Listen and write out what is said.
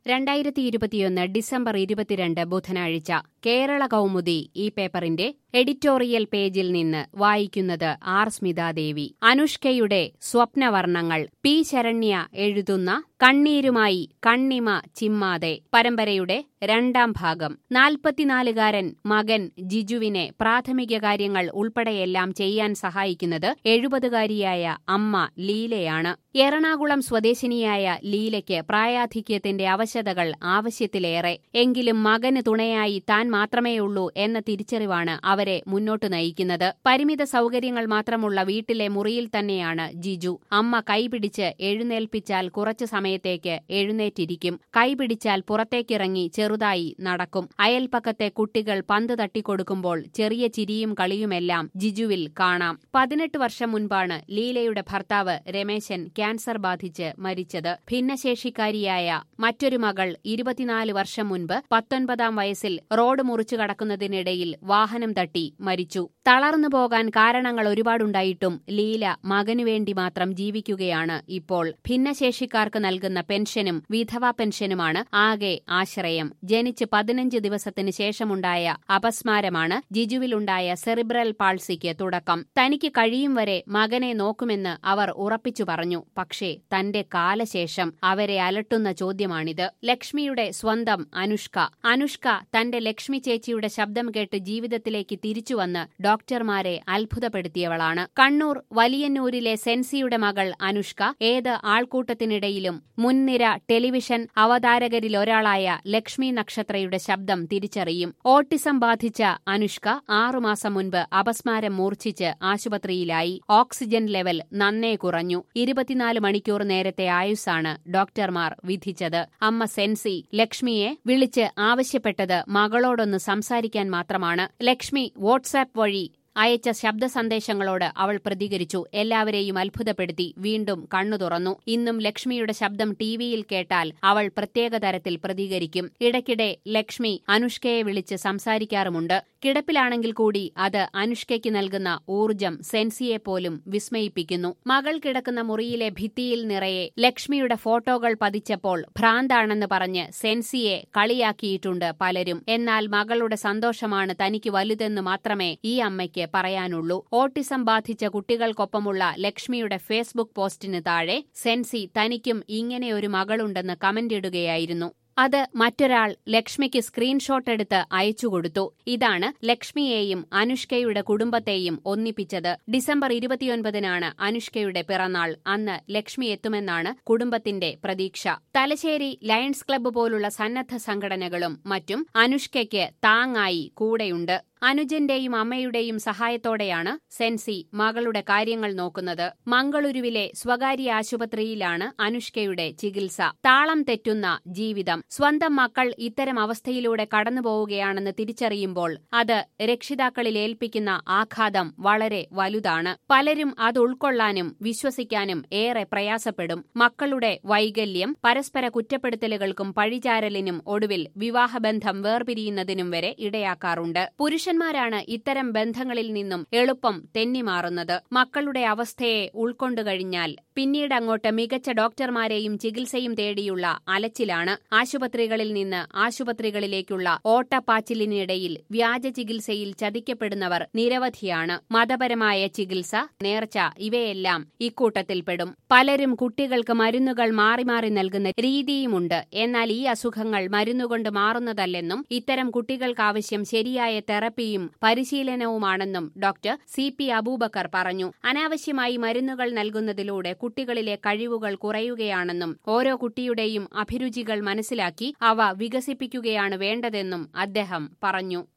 രണ്ടായിരത്തി ഇരുപത്തിയൊന്ന് ഡിസംബർ ഇരുപത്തിരണ്ട് ബുധനാഴ്ച കേരള കൗമുദി ഈ പേപ്പറിന്റെ എഡിറ്റോറിയൽ പേജിൽ നിന്ന് വായിക്കുന്നത് ആർ സ്മിതാദേവി അനുഷ്കയുടെ സ്വപ്നവർണ്ണങ്ങൾ പി ശരണ്യ എഴുതുന്ന കണ്ണീരുമായി കണ്ണിമ ചിമ്മാതെ പരമ്പരയുടെ രണ്ടാം ഭാഗം നാൽപ്പത്തിനാലുകാരൻ മകൻ ജിജുവിനെ പ്രാഥമിക കാര്യങ്ങൾ ഉൾപ്പെടെയെല്ലാം ചെയ്യാൻ സഹായിക്കുന്നത് എഴുപതുകാരിയായ അമ്മ ലീലയാണ് എറണാകുളം സ്വദേശിനിയായ ലീലയ്ക്ക് പ്രായാധിക്യത്തിന്റെ അവശതകൾ ആവശ്യത്തിലേറെ എങ്കിലും മകന് തുണയായി താൻ മാത്രമേയുള്ളൂ എന്ന തിരിച്ചറിവാണ് അവരെ മുന്നോട്ട് നയിക്കുന്നത് പരിമിത സൗകര്യങ്ങൾ മാത്രമുള്ള വീട്ടിലെ മുറിയിൽ തന്നെയാണ് ജിജു അമ്മ കൈപിടിച്ച് എഴുന്നേൽപ്പിച്ചാൽ കുറച്ചു സമയത്തേക്ക് എഴുന്നേറ്റിരിക്കും കൈപിടിച്ചാൽ പുറത്തേക്കിറങ്ങി ചെറുതായി നടക്കും അയൽപ്പക്കത്തെ കുട്ടികൾ പന്ത് തട്ടിക്കൊടുക്കുമ്പോൾ ചെറിയ ചിരിയും കളിയുമെല്ലാം ജിജുവിൽ കാണാം പതിനെട്ട് വർഷം മുൻപാണ് ലീലയുടെ ഭർത്താവ് രമേശൻ ക്യാൻസർ ബാധിച്ച് മരിച്ചത് ഭിന്നശേഷിക്കാരിയായ മറ്റൊരു മകൾ ഇരുപത്തിനാല് വർഷം മുൻപ് പത്തൊൻപതാം വയസ്സിൽ റോഡ് മുറിച്ചു കടക്കുന്നതിനിടയിൽ വാഹനം തട്ടി മരിച്ചു തളർന്നു പോകാൻ കാരണങ്ങൾ ഒരുപാടുണ്ടായിട്ടും ലീല മകനുവേണ്ടി മാത്രം ജീവിക്കുകയാണ് ഇപ്പോൾ ഭിന്നശേഷിക്കാർക്ക് നൽകുന്ന പെൻഷനും വിധവാ പെൻഷനുമാണ് ആകെ ആശ്രയം ജനിച്ച് പതിനഞ്ച് ദിവസത്തിന് ശേഷമുണ്ടായ അപസ്മാരമാണ് ജിജുവിലുണ്ടായ സെറിബ്രൽ പാൾസിക്ക് തുടക്കം തനിക്ക് കഴിയും വരെ മകനെ നോക്കുമെന്ന് അവർ ഉറപ്പിച്ചു പറഞ്ഞു പക്ഷേ തന്റെ കാലശേഷം അവരെ അലട്ടുന്ന ചോദ്യമാണിത് ലക്ഷ്മിയുടെ സ്വന്തം അനുഷ്ക അനുഷ്ക തന്റെ ലക്ഷ്മി ചേച്ചിയുടെ ശബ്ദം കേട്ട് ജീവിതത്തിലേക്ക് തിരിച്ചുവന്ന് ഡോക്ടർമാരെ അത്ഭുതപ്പെടുത്തിയവളാണ് കണ്ണൂർ വലിയന്നൂരിലെ സെൻസിയുടെ മകൾ അനുഷ്ക ഏത് ആൾക്കൂട്ടത്തിനിടയിലും മുൻനിര ടെലിവിഷൻ അവതാരകരിലൊരാളായ ലക്ഷ്മി നക്ഷത്രയുടെ ശബ്ദം തിരിച്ചറിയും ഓട്ടിസം ബാധിച്ച അനുഷ്ക ആറുമാസം മുൻപ് അപസ്മാരം മൂർച്ഛിച്ച് ആശുപത്രിയിലായി ഓക്സിജൻ ലെവൽ നന്നേ കുറഞ്ഞു ഇരുപത്തിനാല് മണിക്കൂർ നേരത്തെ ആയുസ്സാണ് ഡോക്ടർമാർ വിധിച്ചത് അമ്മ സെൻസി ലക്ഷ്മിയെ വിളിച്ച് ആവശ്യപ്പെട്ടത് മകളോടൊന്ന് സംസാരിക്കാൻ മാത്രമാണ് ലക്ഷ്മി വാട്സാപ്പ് വഴി അയച്ച ശബ്ദ സന്ദേശങ്ങളോട് അവൾ പ്രതികരിച്ചു എല്ലാവരെയും അത്ഭുതപ്പെടുത്തി വീണ്ടും കണ്ണു തുറന്നു ഇന്നും ലക്ഷ്മിയുടെ ശബ്ദം ടിവിയിൽ കേട്ടാൽ അവൾ പ്രത്യേക തരത്തിൽ പ്രതികരിക്കും ഇടയ്ക്കിടെ ലക്ഷ്മി അനുഷ്കയെ വിളിച്ച് സംസാരിക്കാറുമുണ്ട് കിടപ്പിലാണെങ്കിൽ കൂടി അത് അനുഷ്കയ്ക്ക് നൽകുന്ന ഊർജം സെൻസിയെ പോലും വിസ്മയിപ്പിക്കുന്നു മകൾ കിടക്കുന്ന മുറിയിലെ ഭിത്തിയിൽ നിറയെ ലക്ഷ്മിയുടെ ഫോട്ടോകൾ പതിച്ചപ്പോൾ ഭ്രാന്താണെന്ന് പറഞ്ഞ് സെൻസിയെ കളിയാക്കിയിട്ടുണ്ട് പലരും എന്നാൽ മകളുടെ സന്തോഷമാണ് തനിക്ക് വലുതെന്ന് മാത്രമേ ഈ അമ്മയ്ക്ക് പറയാനുള്ളൂ ഓട്ടിസം ബാധിച്ച കുട്ടികൾക്കൊപ്പമുള്ള ലക്ഷ്മിയുടെ ഫേസ്ബുക്ക് പോസ്റ്റിന് താഴെ സെൻസി തനിക്കും ഇങ്ങനെയൊരു മകളുണ്ടെന്ന് കമന്റിടുകയായിരുന്നു അത് മറ്റൊരാൾ ലക്ഷ്മിക്ക് സ്ക്രീൻഷോട്ട് എടുത്ത് അയച്ചുകൊടുത്തു ഇതാണ് ലക്ഷ്മിയെയും അനുഷ്കയുടെ കുടുംബത്തെയും ഒന്നിപ്പിച്ചത് ഡിസംബർ ഇരുപത്തിയൊൻപതിനാണ് അനുഷ്കയുടെ പിറന്നാൾ അന്ന് ലക്ഷ്മി എത്തുമെന്നാണ് കുടുംബത്തിന്റെ പ്രതീക്ഷ തലശ്ശേരി ലയൺസ് ക്ലബ്ബ് പോലുള്ള സന്നദ്ധ സംഘടനകളും മറ്റും അനുഷ്കയ്ക്ക് താങ്ങായി കൂടെയുണ്ട് അനുജന്റെയും അമ്മയുടെയും സഹായത്തോടെയാണ് സെൻസി മകളുടെ കാര്യങ്ങൾ നോക്കുന്നത് മംഗളൂരുവിലെ സ്വകാര്യ ആശുപത്രിയിലാണ് അനുഷ്കയുടെ ചികിത്സ താളം തെറ്റുന്ന ജീവിതം സ്വന്തം മക്കൾ ഇത്തരം അവസ്ഥയിലൂടെ കടന്നുപോവുകയാണെന്ന് തിരിച്ചറിയുമ്പോൾ അത് രക്ഷിതാക്കളിൽ ഏൽപ്പിക്കുന്ന ആഘാതം വളരെ വലുതാണ് പലരും അത് ഉൾക്കൊള്ളാനും വിശ്വസിക്കാനും ഏറെ പ്രയാസപ്പെടും മക്കളുടെ വൈകല്യം പരസ്പര കുറ്റപ്പെടുത്തലുകൾക്കും പഴിചാരലിനും ഒടുവിൽ വിവാഹബന്ധം വേർപിരിയുന്നതിനും വരെ ഇടയാക്കാറുണ്ട് പുരുഷ പുരുഷന്മാരാണ് ഇത്തരം ബന്ധങ്ങളിൽ നിന്നും എളുപ്പം തെന്നിമാറുന്നത് മക്കളുടെ അവസ്ഥയെ ഉൾക്കൊണ്ടുകഴിഞ്ഞാൽ പിന്നീട് അങ്ങോട്ട് മികച്ച ഡോക്ടർമാരെയും ചികിത്സയും തേടിയുള്ള അലച്ചിലാണ് ആശുപത്രികളിൽ നിന്ന് ആശുപത്രികളിലേക്കുള്ള ഓട്ടപ്പാച്ചിലിനിടയിൽ വ്യാജ ചികിത്സയിൽ ചതിക്കപ്പെടുന്നവർ നിരവധിയാണ് മതപരമായ ചികിത്സ നേർച്ച ഇവയെല്ലാം ഇക്കൂട്ടത്തിൽപ്പെടും പലരും കുട്ടികൾക്ക് മരുന്നുകൾ മാറി മാറി നൽകുന്ന രീതിയുമുണ്ട് എന്നാൽ ഈ അസുഖങ്ങൾ മരുന്നുകൊണ്ട് മാറുന്നതല്ലെന്നും ഇത്തരം കുട്ടികൾക്കാവശ്യം ശരിയായ തെറപ്പിയും പരിശീലനവുമാണെന്നും ഡോക്ടർ സി പി അബൂബക്കർ പറഞ്ഞു അനാവശ്യമായി മരുന്നുകൾ നൽകുന്നതിലൂടെ കുട്ടികളിലെ കഴിവുകൾ കുറയുകയാണെന്നും ഓരോ കുട്ടിയുടെയും അഭിരുചികൾ മനസ്സിലാക്കി അവ വികസിപ്പിക്കുകയാണ് വേണ്ടതെന്നും അദ്ദേഹം പറഞ്ഞു